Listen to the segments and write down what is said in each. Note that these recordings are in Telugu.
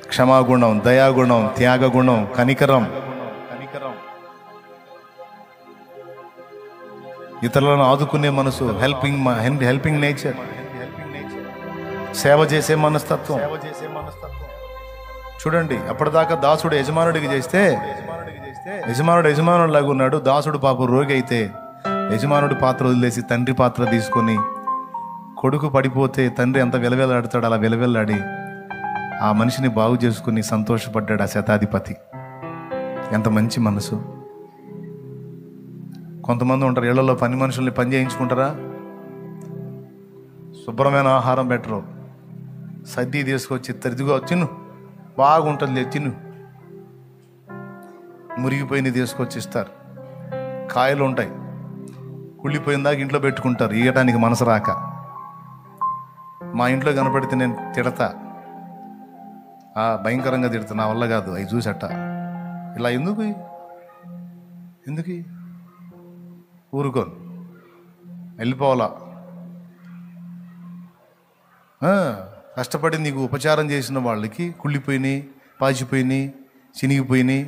క్షమాగుణం దయాగుణం త్యాగగుణం కనికరం కనికరం ఇతరులను ఆదుకునే మనసు హెల్పింగ్ హెల్పింగ్ నేచర్ సేవ చేసే మనస్తత్వం చూడండి అప్పటిదాకా దాసుడు యజమానుడికి చేస్తే యజమానుడు యజమానుడు లాగా ఉన్నాడు దాసుడు పాప రోగి అయితే యజమానుడి పాత్ర వదిలేసి తండ్రి పాత్ర తీసుకొని కొడుకు పడిపోతే తండ్రి ఎంత వెలవెల్లాడుతాడు అలా వెలవెల్లాడి ఆ మనిషిని బాగు చేసుకుని సంతోషపడ్డాడు ఆ శతాధిపతి ఎంత మంచి మనసు కొంతమంది ఉంటారు ఇళ్లలో పని మనుషుల్ని పని చేయించుకుంటారా శుభ్రమైన ఆహారం పెట్టరు సర్ది తీసుకొచ్చి ఇదిగో తిను బాగుంటుంది తిను మురిగిపోయింది తీసుకొచ్చి ఇస్తారు కాయలు ఉంటాయి కుళ్ళిపోయిన దాకా ఇంట్లో పెట్టుకుంటారు ఇయ్యటానికి మనసు రాక మా ఇంట్లో కనపడితే నేను తిడతా ఆ, భయంకరంగా తిడతా నా వల్ల కాదు అవి చూసట ఇలా ఎందుకు ఎందుకు ఊరుకోను వెళ్ళిపోవాలా ఆ, కష్టపడి నీకు ఉపచారం చేసిన వాళ్ళకి కుళ్ళిపోయినాయి పాచిపోయినాయి చినిగిపోయినాయి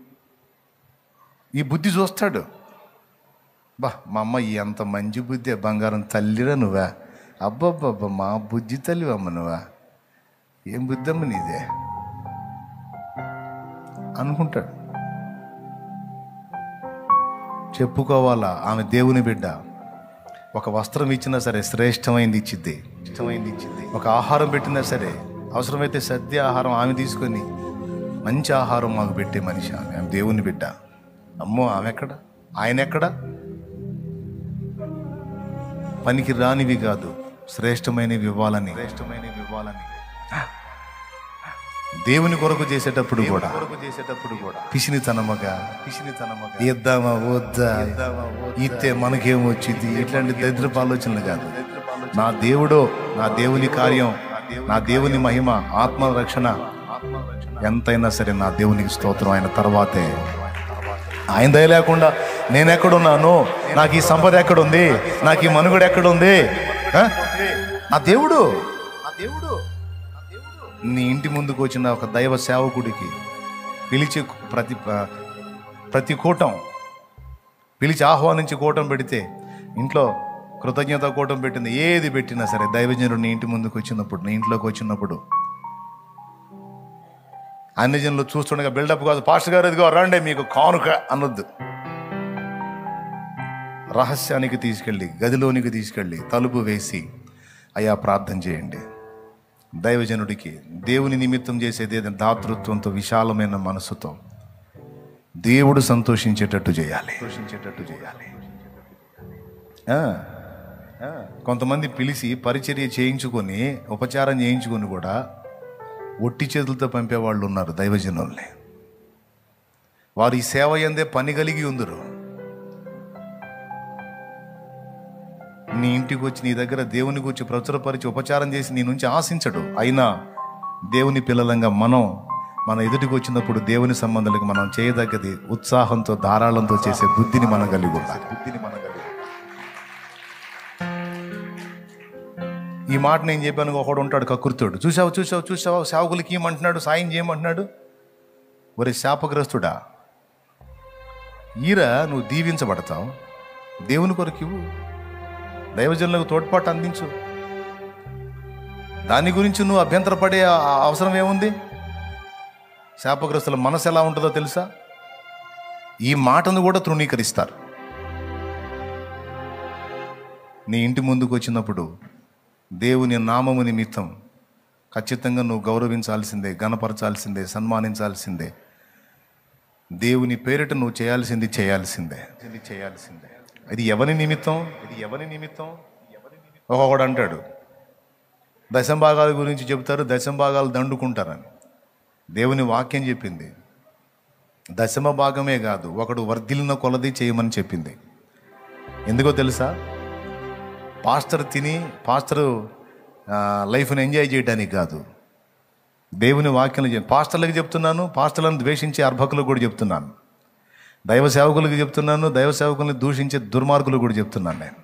ఈ బుద్ధి చూస్తాడు బా మా అమ్మ ఎంత మంచి బుద్ధి బంగారం తల్లిరా నువ్వా అబ్బబ్బబ్బా మా బుద్ధి తల్లివమ్మ నువ్వా ఏం బుద్ధి అమ్మ నీదే అనుకుంటాడు చెప్పుకోవాలా ఆమె దేవుని బిడ్డ ఒక వస్త్రం ఇచ్చినా సరే శ్రేష్టమైంది ఇచ్చిద్ది ఇష్టమైంది ఇచ్చిద్ది ఒక ఆహారం పెట్టినా సరే అవసరమైతే సద్య ఆహారం ఆమె తీసుకొని మంచి ఆహారం మాకు పెట్టే మనిషి ఆమె ఆమె దేవుని బిడ్డ అమ్మో ఆమె ఎక్కడ ఆయన ఎక్కడ పనికి రానివి కాదు శ్రేష్టమైనవి ఇవ్వాలని శ్రేష్టమైనవి ఇవ్వాలని దేవుని కొరకు చేసేటప్పుడు కూడా కొరకు చేసేటప్పుడు కూడా పిసినితనమగా పిసినితనమగా ఇద్దామా వద్దా ఇస్తే మనకేమొచ్చింది ఇట్లాంటి దరిద్రపు ఆలోచనలు కాదు నా దేవుడో నా దేవుని కార్యం నా దేవుని మహిమ ఆత్మ రక్షణ ఎంతైనా సరే నా దేవునికి స్తోత్రం ఆయన తర్వాతే ఆయన దయ లేకుండా నేను ఎక్కడున్నాను నాకు ఈ సంపద ఎక్కడుంది నాకు ఈ మనుగడ ఎక్కడుంది ఆ? నా దేవుడు నా దేవుడు నీ ఇంటి ముందుకు వచ్చిన ఒక దైవ సేవకుడికి పిలిచి ప్రతి ప్రతి కూటం పిలిచి ఆహ్వానించి కూటం పెడితే ఇంట్లో కృతజ్ఞత కూటం పెట్టింది ఏది పెట్టినా సరే దైవజనుడు నీ ఇంటి ముందుకు వచ్చినప్పుడు నీ ఇంట్లోకి వచ్చినప్పుడు అన్ని జనులు చూస్తుండగా బిల్డప్ కాదు పాస్టర్ గారు ఇదిగో రండి మీకు కానుక అనొద్దు రహస్యానికి తీసుకెళ్ళి గదిలోనికి తీసుకెళ్ళి తలుపు వేసి అయ్యా ప్రార్థన చేయండి దైవజనుడికి దేవుని నిమిత్తం చేసేది ఏదైనా దాతృత్వంతో విశాలమైన మనసుతో దేవుడు సంతోషించేటట్టు చేయాలి సంతోషించేటట్టు చేయాలి ఆ, ఆ, కొంతమంది పిలిచి పరిచర్య చేయించుకొని ఉపచారం చేయించుకొని కూడా ఒట్టి చేతులతో పంపే వాళ్ళు ఉన్నారు దైవజనుల్ని వారు ఈ సేవ ఎందే పని కలిగి ఉందరు నీ ఇంటికి వచ్చి నీ దగ్గర దేవునికి వచ్చి ప్రచురపరిచి ఉపచారం చేసి నీ నుంచి ఆశించడు అయినా దేవుని పిల్లలంగా మనం మన ఎదుటికి వచ్చినప్పుడు దేవుని సంబంధాలకు మనం చేయదగ్గది ఉత్సాహంతో ధారాళంతో చేసే బుద్ధిని మనం కలిగి ఉండాలి బుద్ధిని మనం కలిగి ఉండాలి. ఈ మాట నేను చెప్పాను ఒకడు ఉంటాడు కక్కుర్తోడు చూసావు చూసావు చూసావు సేవకులకి ఏమంటున్నాడు సాయం చేయమంటున్నాడు ఒరే శాపగ్రస్తుడా ఈర నువ్వు దీవించబడతావు దేవుని కొరకు ఇవ్వు దైవజనులకు తోడ్పాటు అందించు దాని గురించి నువ్వు అభ్యంతరపడే ఆ- ఆ అవసరం ఏముంది శాపగ్రస్తుల మనసు ఎలా ఉంటుందో తెలుసా ఈ మాటను కూడా తృణీకరిస్తారు నీ ఇంటి ముందుకు వచ్చినప్పుడు దేవుని నామము నిమిత్తం ఖచ్చితంగా నువ్వు గౌరవించాల్సిందే గణపరచాల్సిందే సన్మానించాల్సిందే దేవుని పేరిట నువ్వు చేయాల్సింది చేయాల్సిందే ఇది చేయాల్సిందే ఇది ఎవరి నిమిత్తం ఇది ఎవరి నిమిత్తం ఒక్కొక్కడు అంటాడు దశంభాగాల గురించి చెబుతారు దశంభాగాలు దండుకుంటారని దేవుని వాక్యం చెప్పింది దశమ భాగమే కాదు ఒకడు వర్ధిల్లిన కొలది చేయమని చెప్పింది ఎందుకో తెలుసా పాస్టర్ తిని పాస్టర్ ఆ, లైఫ్ని ఎంజాయ్ చేయడానికి కాదు దేవుని వాక్యం చెప్ పాస్టర్లకు చెప్తున్నాను పాస్టర్లను ద్వేషించే అర్భకులకు కూడా చెప్తున్నాను దైవ సేవకులకు చెప్తున్నాను దైవ సేవకుల్ని దూషించే దుర్మార్గులకు కూడా చెప్తున్నాను నేను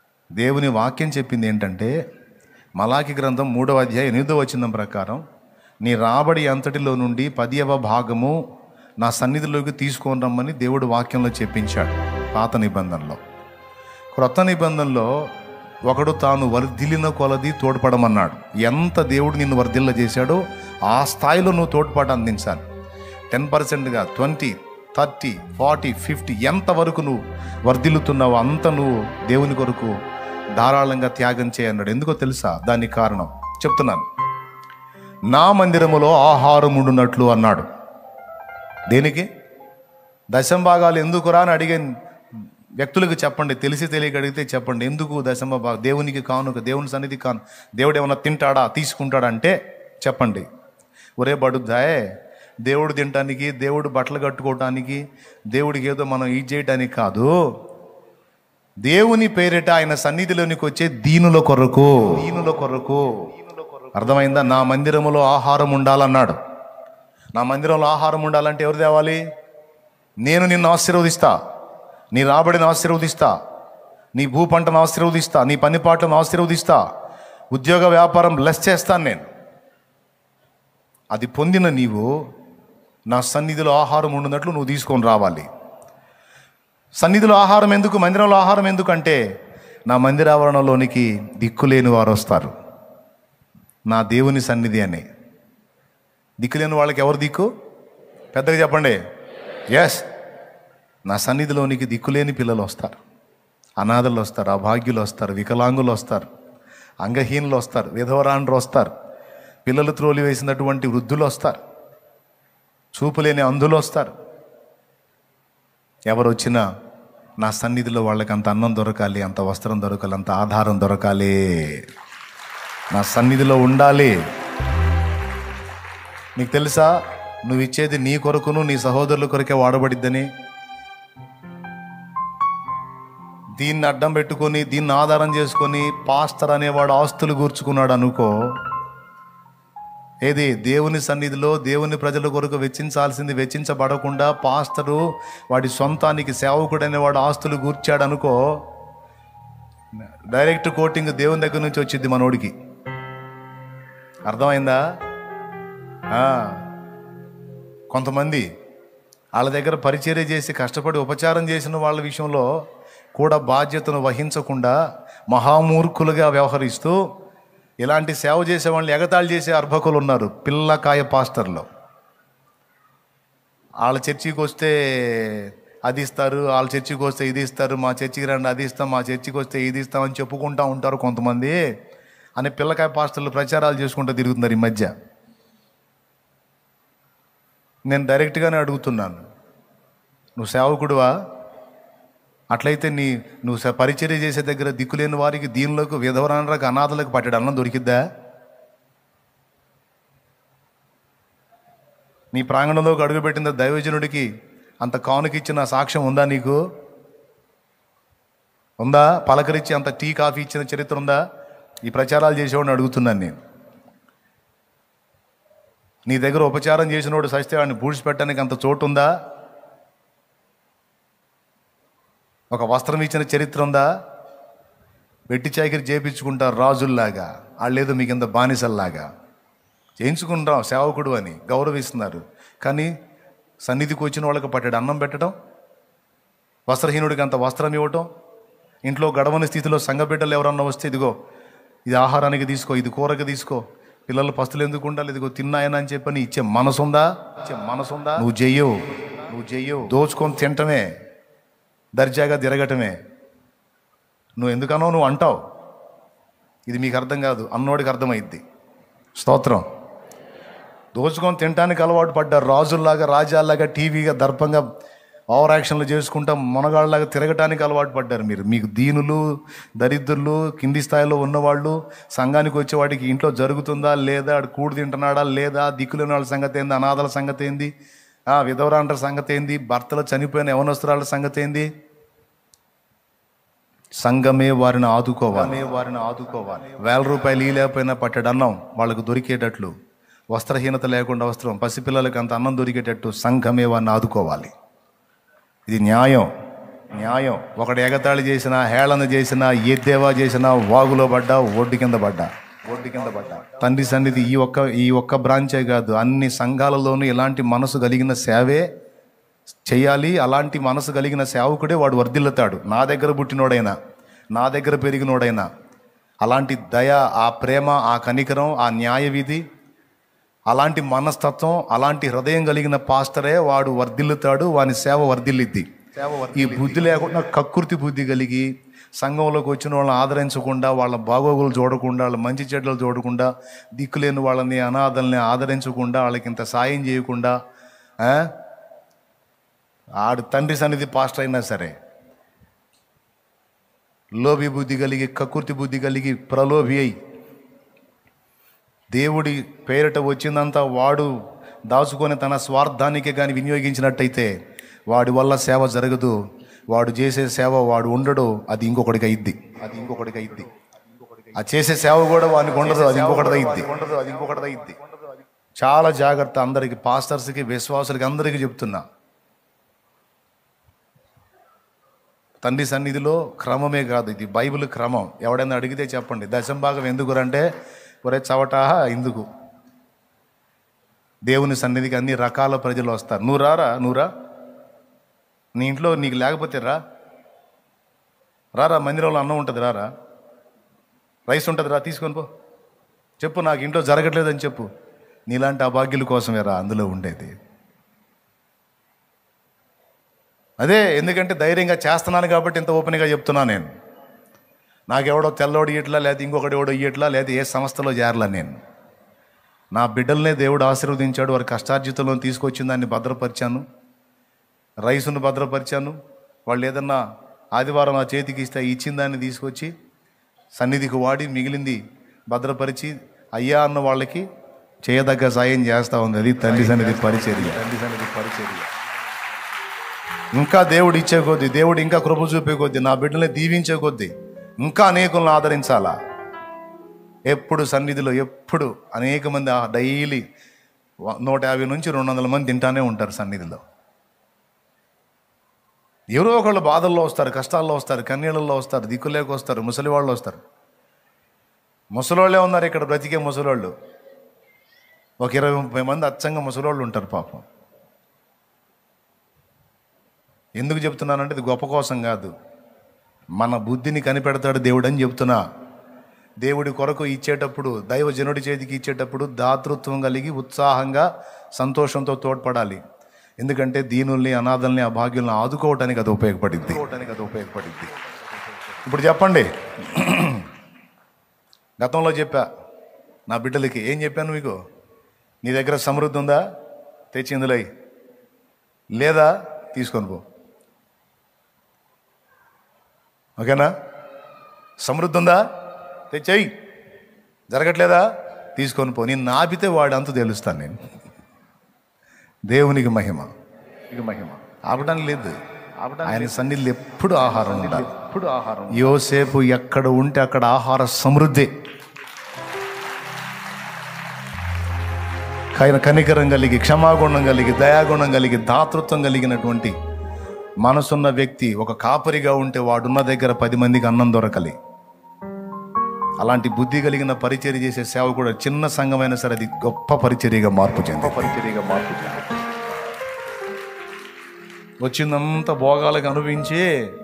దేవుని వాక్యం చెప్పింది ఏంటంటే మలాకి గ్రంథం మూడవ అధ్యాయం ఎనిమిదో వచనం ప్రకారం నీ రాబడి అంతటిలో నుండి పదియవ భాగము నా సన్నిధిలోకి తీసుకొని రమ్మని దేవుడు వాక్యంలో చెప్పించాడు పాత నిబంధనలో క్రొత్త నిబంధనలో ఒకడు తాను వర్ధిల్లిన కొలది తోడ్పడమన్నాడు ఎంత దేవుడు నిన్ను వర్ధిల్ల చేశాడో ఆ స్థాయిలో నువ్వు తోడ్పాటు అందించాలి టెన్ పర్సెంట్గా ట్వంటీ థర్టీ ఫార్టీ ఫిఫ్టీ ఎంతవరకు నువ్వు వర్ధిల్లుతున్నావో అంత నువ్వు దేవుని కొరకు ధారాళంగా త్యాగం చేయన్నాడు ఎందుకో తెలుసా దానికి కారణం చెప్తున్నాను నా మందిరములో ఆహారం ఉండునట్లు అన్నాడు దేనికి దశంభాగాలు ఎందుకురా అని అడిగే వ్యక్తులకు చెప్పండి తెలిసి తెలియక అడిగితే చెప్పండి ఎందుకు దశమ భాగం దేవునికి కానుక దేవుని సన్నిధి కాను దేవుడు ఏమన్నా తింటాడా తీసుకుంటాడా అంటే చెప్పండి ఒరే బడుద్దాయే దేవుడు తినటానికి దేవుడు బట్టలు కట్టుకోవటానికి దేవుడికి ఏదో మనం ఇది చేయటానికి కాదు దేవుని పేరిట ఆయన సన్నిధిలోనికి వచ్చే దీనుల కొరకు దీనుల కొరకు అర్థమైందా నా మందిరములో ఆహారం ఉండాలన్నాడు నా మందిరంలో ఆహారం ఉండాలంటే ఎవరు తేవాలి నేను నిన్ను ఆశీర్వదిస్తా నీ రాబడిని ఆశీర్వదిస్తా నీ భూ పంటను ఆశీర్వదిస్తా నీ పని పాటను ఆశీర్వదిస్తా ఉద్యోగ వ్యాపారం బ్లెస్ చేస్తాను నేను అది పొందిన నీవు నా సన్నిధిలో ఆహారం ఉండినట్లు నువ్వు తీసుకొని రావాలి సన్నిధిలో ఆహారం ఎందుకు మందిరంలో ఆహారం ఎందుకు అంటే నా మందిరావరణలోనికి దిక్కులేని వారు వస్తారు నా దేవుని సన్నిధి అని దిక్కులేని వాళ్ళకి ఎవరు దిక్కు పెద్దగా చెప్పండి ఎస్ నా సన్నిధిలోనికి దిక్కులేని పిల్లలు వస్తారు అనాథలు వస్తారు అభాగ్యులు వస్తారు వికలాంగులు వస్తారు అంగహీనులు వస్తారు విధవరాండ్రు వస్తారు పిల్లలు త్రోలి వేసినటువంటి వృద్ధులు వస్తారు చూపులేని అంధులు వస్తారు ఎవరు వచ్చినా నా సన్నిధిలో వాళ్ళకి అంత అన్నం దొరకాలి అంత వస్త్రం దొరకాలి అంత ఆధారం దొరకాలి నా సన్నిధిలో ఉండాలి నీకు తెలుసా నువ్వు ఇచ్చేది నీ కొరకును నీ సహోదరుల కొరకే వాడబడిద్దని దీన్ని అడ్డం పెట్టుకొని దీన్ని ఆధారం చేసుకొని పాస్టర్ అనేవాడు ఆస్తులు కూర్చుకున్నాడు అనుకో ఏది దేవుని సన్నిధిలో దేవుని ప్రజల కొరకు వెచ్చించాల్సింది వెచ్చించబడకుండా పాస్టరు వాడి సొంతానికి సేవకుడు అనేవాడు ఆస్తులు కూర్చాడు అనుకో డైరెక్ట్ కోటింగ్ దేవుని దగ్గర నుంచి వచ్చింది మనోడికి అర్థమైందా ఆ. కొంతమంది వాళ్ళ దగ్గర పరిచర్య చేసి కష్టపడి ఉపచారం చేసిన వాళ్ళ విషయంలో కూడా బాధ్యతను వహించకుండా మహామూర్ఖులుగా వ్యవహరిస్తూ ఇలాంటి సేవ చేసే వాళ్ళని ఎగతాళి చేసే అర్భకులు ఉన్నారు పిల్లకాయ పాస్టర్లో వాళ్ళ చర్చికి వస్తే అది ఇస్తారు వాళ్ళ చర్చికి వస్తే ఇది ఇస్తారు మా చర్చికి రండి అది ఇస్తాం మా చర్చికి వస్తే ఇది ఇస్తామని చెప్పుకుంటా ఉంటారు కొంతమంది అని పిల్లకాయ పాస్టర్లు ప్రచారాలు చేసుకుంటూ తిరుగుతున్నారు ఈ మధ్య నేను డైరెక్ట్గానే అడుగుతున్నాను నువ్వు సేవకుడువా అట్లయితే నీ నువ్వు స- పరిచర్య చేసే దగ్గర దిక్కులేని వారికి దీనిలోకి విధవరానికి అనాథలకు పట్టాడు అన్నం దొరికిద్దా నీ ప్రాంగణంలోకి అడుగుపెట్టిన దైవజనుడికి అంత కానుకిచ్చిన సాక్ష్యం ఉందా నీకు ఉందా పలకరించి అంత టీ కాఫీ ఇచ్చిన చరిత్ర ఉందా ఈ ప్రచారాలు చేసేవాడిని అడుగుతున్నాను నేను నీ దగ్గర ఉపచారం చేసినోడు సస్తే వాడిని పూడ్చిపెట్టడానికి అంత చోటు ఉందా ఒక వస్త్రం ఇచ్చిన చరిత్ర ఉందా వెట్టి చాకిరి చేపించుకుంటారు రాజుల్లాగా వాళ్ళేదో మీ కింద బానిసల్లాగా చేయించుకుంటాం సేవకుడు అని గౌరవిస్తున్నారు కానీ సన్నిధికి వచ్చిన వాళ్ళకి పట్టాడు అన్నం పెట్టడం వస్త్రహీనుడికి అంత వస్త్రం ఇవ్వటం ఇంట్లో గడవని స్థితిలో సంఘబిడ్డలు ఎవరన్నా వస్తే ఇదిగో ఇది ఆహారానికి తీసుకో ఇది కూరకి తీసుకో పిల్లలు పస్తులు ఎందుకు ఉండాలి ఇదిగో తిన్నాయన అని చెప్పని ఇచ్చే మనసుందా ఇచ్చే మనసుందా నువ్వు చెయ్యవు నువ్వు చెయ్యవు దోచుకొని తింటమే దర్జాగా తిరగటమే నువ్వు ఎందుకనో నువ్వు అంటావు ఇది మీకు అర్థం కాదు అన్నోడికి అర్థమైద్ది స్తోత్రం దోచుకొని తినడానికి అలవాటు పడ్డారు రాజుల్లాగా రాజాల్లాగా టీవీగా దర్పంగా ఓవర్ యాక్షన్లు చేసుకుంటా మునగాళ్ళలాగా తిరగటానికి అలవాటు పడ్డారు మీరు మీకు దీనులు దరిద్రులు కింది స్థాయిలో ఉన్నవాళ్ళు సంఘానికి వచ్చే వాడికి ఇంట్లో జరుగుతుందా లేదా ఆడు కూడు తింటున్నాడా లేదా దిక్కులేని వాళ్ళ సంగతి ఏంది అనాథల సంగతి ఏంది ఆ విధవరాండ్ర సంగతి ఏంది భర్తలు చనిపోయిన యవనస్తురాల సంగతి ఏంది సంఘమే వారిని ఆదుకోవాలి వారిని ఆదుకోవాలి వేల రూపాయలు ఈ లేకపోయినా పట్టెడు అన్నం వాళ్ళకు దొరికేటట్లు వస్త్రహీనత లేకుండా వస్త్రం పసిపిల్లలకి అంత అన్నం దొరికేటట్టు సంఘమే వారిని ఆదుకోవాలి ఇది న్యాయం న్యాయం ఒకడు ఎగతాళి చేసినా హేళన చేసినా ఎద్దేవా చేసినా వాగులో పడ్డా ఒడ్డు కింద పడ్డా బోర్డు కింద పడ్డా తండ్రి సన్నిధి ఈ ఒక్క ఈ ఒక్క బ్రాంచే కాదు అన్ని సంఘాలలోనూ ఇలాంటి మనసు కలిగిన సేవే చేయాలి అలాంటి మనసు కలిగిన సేవకుడే వాడు వర్ధిల్లుతాడు నా దగ్గర పుట్టినోడైనా నా దగ్గర పెరిగినోడైనా అలాంటి దయ ఆ ప్రేమ ఆ కనికరం ఆ న్యాయ విధి అలాంటి మనస్తత్వం అలాంటి హృదయం కలిగిన పాస్టరే వాడు వర్ధిల్లుతాడు వాని సేవ వర్ధిల్లిద్ది ఈ బుద్ధి లేకుండా కక్కుర్తి బుద్ధి కలిగి సంఘంలోకి వచ్చిన వాళ్ళని ఆదరించకుండా వాళ్ళ బాగోగులు చూడకుండా వాళ్ళ మంచి చెడ్డలు చూడకుండా దిక్కులేని వాళ్ళని అనాథల్ని ఆదరించకుండా వాళ్ళకి ఇంత సాయం చేయకుండా ఆ? ఆడు తండ్రి సన్నిధి పాస్టర్ అయినా సరే లోభి బుద్ధి కలిగి కక్కుర్తి బుద్ధి కలిగి ప్రలోభి అయి దేవుడి పేరిట వచ్చిందంతా వాడు దాచుకొని తన స్వార్థానికే కానీ వినియోగించినట్టయితే వాడి వల్ల సేవ జరగదు వాడు చేసే సేవ వాడు ఉండడు అది ఇంకొకటికి అయింది అది ఇంకొకటికి అయింది ఆ చేసే సేవ కూడా వానికి ఉండదు అది ఇంకొకటిది అయింది ఉండదు అది ఇంకొకటిది అయింది చాలా జాగ్రత్త అందరికి పాస్టర్స్కి విశ్వాసులకి అందరికీ చెప్తున్నా తండ్రి సన్నిధిలో క్రమమే కాదు ఇది బైబిల్ క్రమం ఎవడైనా అడిగితే చెప్పండి దశం భాగం ఎందుకు అంటే ఒరే చవట ఎందుకు దేవుని సన్నిధికి అన్ని రకాల ప్రజలు వస్తారు నువ్వు రారా నువ్వురా నీ ఇంట్లో నీకు లేకపోతే రా రారా మందిరంలో అన్నం ఉంటుంది రారా రైస్ ఉంటుంది రా తీసుకొని పో చెప్పు నాకు ఇంట్లో జరగట్లేదని చెప్పు నీలాంటి అభాగ్యుల కోసమే రా అందులో ఉండేది అదే ఎందుకంటే ధైర్యంగా చేస్తున్నాను కాబట్టి ఇంత ఓపెన్గా చెప్తున్నా నేను నాకెవడో తెల్లోడు ఇట్లా లేదా ఇంకొకటి ఎవడో ఇట్లా లేదా ఏ సంస్థలో చేరలా నేను నా బిడ్డలనే దేవుడు ఆశీర్వదించాడు వారి కష్టార్జితంలో తీసుకొచ్చిన దాన్ని భద్రపరిచాను రైసును భద్రపరిచాను వాళ్ళు ఏదన్నా ఆదివారం నా చేతికి ఇస్తే ఇచ్చిన దాన్ని తీసుకొచ్చి సన్నిధికి వాడి మిగిలింది భద్రపరిచి అయ్యా అన్న వాళ్ళకి చేయదగ్గ సాయం చేస్తా ఉంది అది తండ్రి సన్నిధి పరిచర్య తండ్రి సన్నిధి పరిచర్య ఇంకా దేవుడు ఇచ్చే కొద్దీ దేవుడు ఇంకా కృప చూపే కొద్దీ నా బిడ్డల్ని దీవించే కొద్దీ ఇంకా అనేకులను ఆదరించాలా ఎప్పుడు సన్నిధిలో ఎప్పుడు అనేక మంది ఆ డైలీ వ- నూట యాభై నుంచి రెండు వందల మంది తింటానే ఉంటారు సన్నిధిలో ఎవరో ఒకళ్ళు బాధల్లో వస్తారు కష్టాల్లో వస్తారు కన్నీళ్ళల్లో వస్తారు దిక్కులేక వస్తారు ముసలి వాళ్ళు వస్తారు ముసలోళ్ళే ఉన్నారు ఇక్కడ బ్రతికే ముసలోళ్ళు ఒక ఇరవై ముప్పై మంది అచ్చంగా ముసలోళ్ళు ఉంటారు పాపం ఎందుకు చెప్తున్నానంటే ఇది గొప్ప కోసం కాదు మన బుద్ధిని కనిపెడతాడు దేవుడు అని చెప్తున్నా దేవుడి కొరకు ఇచ్చేటప్పుడు దైవజనుడి చేతికి ఇచ్చేటప్పుడు దాతృత్వం కలిగి ఉత్సాహంగా సంతోషంతో తోడ్పడాలి ఎందుకంటే దీనుల్ని అనాథల్ని అభాగ్యుల్ని ఆదుకోవటానికి అది ఉపయోగపడింది అది ఉపయోగపడింది ఇప్పుడు చెప్పండి గతంలో చెప్పా నా బిడ్డలకి ఏం చెప్పాను మీకు నీ దగ్గర సమృద్ధి ఉందా తెచ్చిందులై లేదా తీసుకొని పో ఓకేనా సమృద్ధి ఉందా తెచ్చేయి జరగట్లేదా తీసుకొని పో నేను ఆపితే వాడు అంతు తెలుస్తాను నేను దేవునికి మహిమ ఇక మహిమ ఆపడానికి లేదు ఆయన సన్నిధిలో ఎప్పుడు ఆహారం ఉండాలి ఎప్పుడు ఆహారం యోసేపు ఎక్కడ ఉంటే అక్కడ ఆహార సమృద్ధి ఆయన కనికరం కలిగి క్షమాగుణం కలిగి దయాగుణం కలిగి దాతృత్వం కలిగినటువంటి మనసున్న వ్యక్తి ఒక కాపరిగా ఉంటే వాడున్న దగ్గర పది మందికి అన్నం దొరకలి అలాంటి బుద్ధి కలిగిన పరిచర్య చేసే సేవ కూడా చిన్న సంఘమైనా సరే అది గొప్ప పరిచర్యగా మార్పు చెంది పరిచర్యగా మార్పు చెంది వచ్చిందంతా భోగాలకు అనుభవించి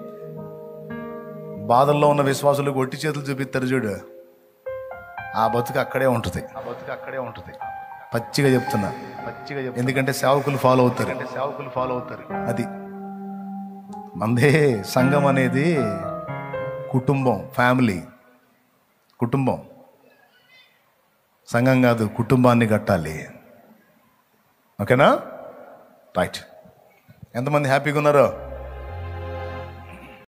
బాధల్లో ఉన్న విశ్వాసులకు ఒట్టి చేతులు చూపిస్తారు చూడు ఆ బతుకు అక్కడే ఉంటుంది ఆ బతుకు అక్కడే ఉంటుంది పచ్చిగా చెప్తున్నా పచ్చిగా ఎందుకంటే సేవకులు ఫాలో అవుతారు అంటే సేవకులు ఫాలో అవుతారు అది మందే సంఘం అనేది కుటుంబం ఫ్యామిలీ కుటుంబం సంఘం కాదు కుటుంబాన్ని కట్టాలి ఓకేనా రైట్ ఎంతమంది హ్యాపీగా ఉన్నారో